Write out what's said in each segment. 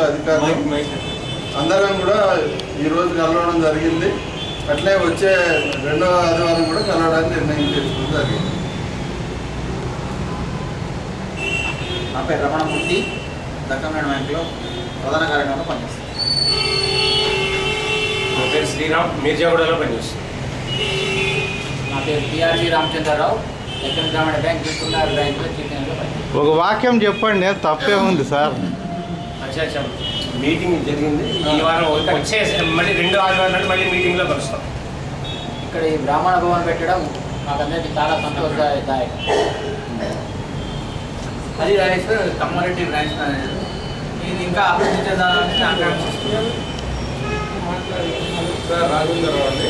అధికారులు అందరం కూడా ఈరోజు కలవడం జరిగింది అట్లే వచ్చే రెండవ ఆదివారం కూడా కలవడానికి నిర్ణయం చేసుకోవడం జరిగింది నా పేరు రమణమూర్తి దక్కమేడ బ్యాంకులో ప్రధాన కార్యక్రమంలో పనిచేస్తాను నా పేరు శ్రీరామ్ మీర్జాగూడలో పనిచేస్తాను నా పేరు పిఆర్జీ రామచంద్రరావు దక్షిణ గ్రామీణ బ్యాంక్ తీసుకున్నారు బ్యాంకులో చీఫ్ మేనేజర్గా పనిచేస్తాను ఒక వాక్యం చెప్పండి తప్పే ఉంది సార్ అచ్చా అచ్చా మీటింగ్ జరిగింది ఈ వారం వచ్చే మళ్ళీ రెండు ఆదివారం నాడు మళ్ళీ మీటింగ్లో కలుస్తాం ఇక్కడ ఈ బ్రాహ్మణ భవన్ పెట్టడం మాకందరికీ చాలా సంతోషదాయకం అది రాజేశ్వర్ కమ్యూనిటీ బ్రాంచ్ మేనేజర్ ఇది ఇంకా అభివృద్ధి చెందాలని ఆకాంక్షిస్తున్నాను సార్ రాఘవేంద్రరావు అండి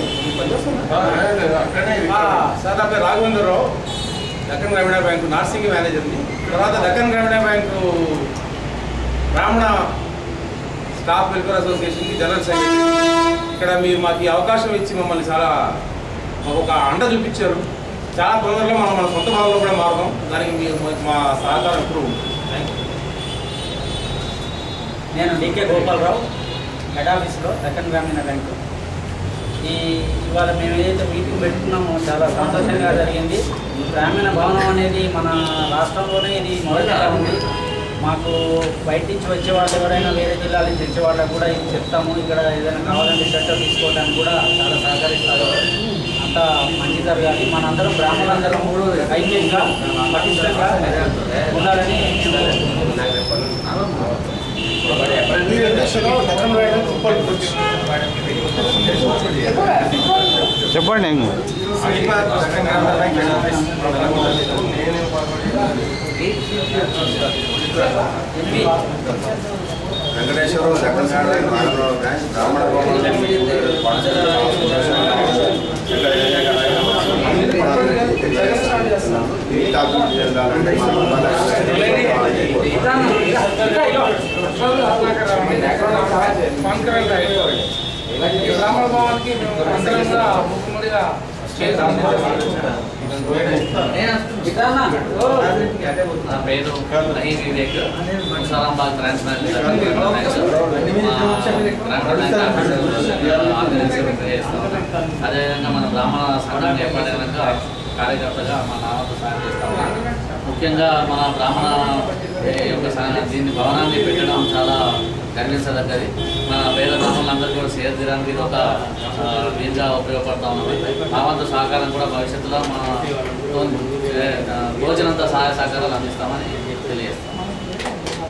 ఆ, సార్ నా పేరు రాఘవేంద్రరావు దక్కన్ గ్రామీణ బ్యాంకు నార్సింగ్ మేనేజర్ని తర్వాత Deccan Grameena bank Brahmana staff welfare అసోసియేషన్కి జనరల్ సెక్రటరీ ఇక్కడ మీరు మాకు ఈ అవకాశం ఇచ్చి మమ్మల్ని చాలా మాకు ఒక అండ చూపించారు చాలా తొందరలో మనం మన సొంత భాగంలో కూడా మారుదాం దానికి మీరు మాకు మా సహకారం ఇప్పుడు థ్యాంక్ యూ నేను డికే గోపాలరావు హెడ్ ఆఫీస్లో దక్కన్ గ్రామీణ బ్యాంకు ఈ ఇవాళ మేము ఏదైతే మీటింగ్ పెట్టుకున్నామో చాలా సంతోషంగా జరిగింది ఈ గ్రామీణ భవనం అనేది మన రాష్ట్రంలోనే ఇది మొదటిగా ఉంది మాకు బయట నుంచి వచ్చే వాళ్ళు ఎవరైనా వేరే జిల్లాల నుంచి వచ్చే వాళ్ళకు కూడా ఇది చెప్తాము ఇక్కడ ఏదైనా కావాలంటే షట్టర్ తీసుకోవడానికి కూడా చాలా సహకరిస్తారు అంతా మంచి జరగాలి మనందరం బ్రాహ్మణులందరం మూడు ఐక్యంగా పటిష్టంగా ఉండాలని చెప్పండి ఇంక. Venkateswaram second standard Nagarao branch Brahmana Bhavan ఈ బ్రాహ్మణ భవన్కి మేము అందరం కూడా ముఖ్యమంత్రిగా చేద్దాం నా పేరు రహీం వివేక్ ముసాలాబాద్ బ్రాంచ్ మేనేజర్ అదేవిధంగా మన బ్రాహ్మణ సంఘం ఏర్పడినాక కార్యకర్తగా మా నాన్నతో సాయం చేస్తాము ముఖ్యంగా మన బ్రాహ్మణ ఏ, యొక్క స- దీన్ని భవనాన్ని పెట్టడం చాలా గర్వించదగ్గది మన పేద బ్రాహ్మణులందరికీ కూడా సేవ తీయడానికి ఇది ఒక ఆ, వీలుగా ఉపయోగపడతా ఉన్నది మా వంతు సహకారం కూడా భవిష్యత్తులో మన భోజనంత సహాయ సహకారాలు అందిస్తామని తెలియజేస్తాం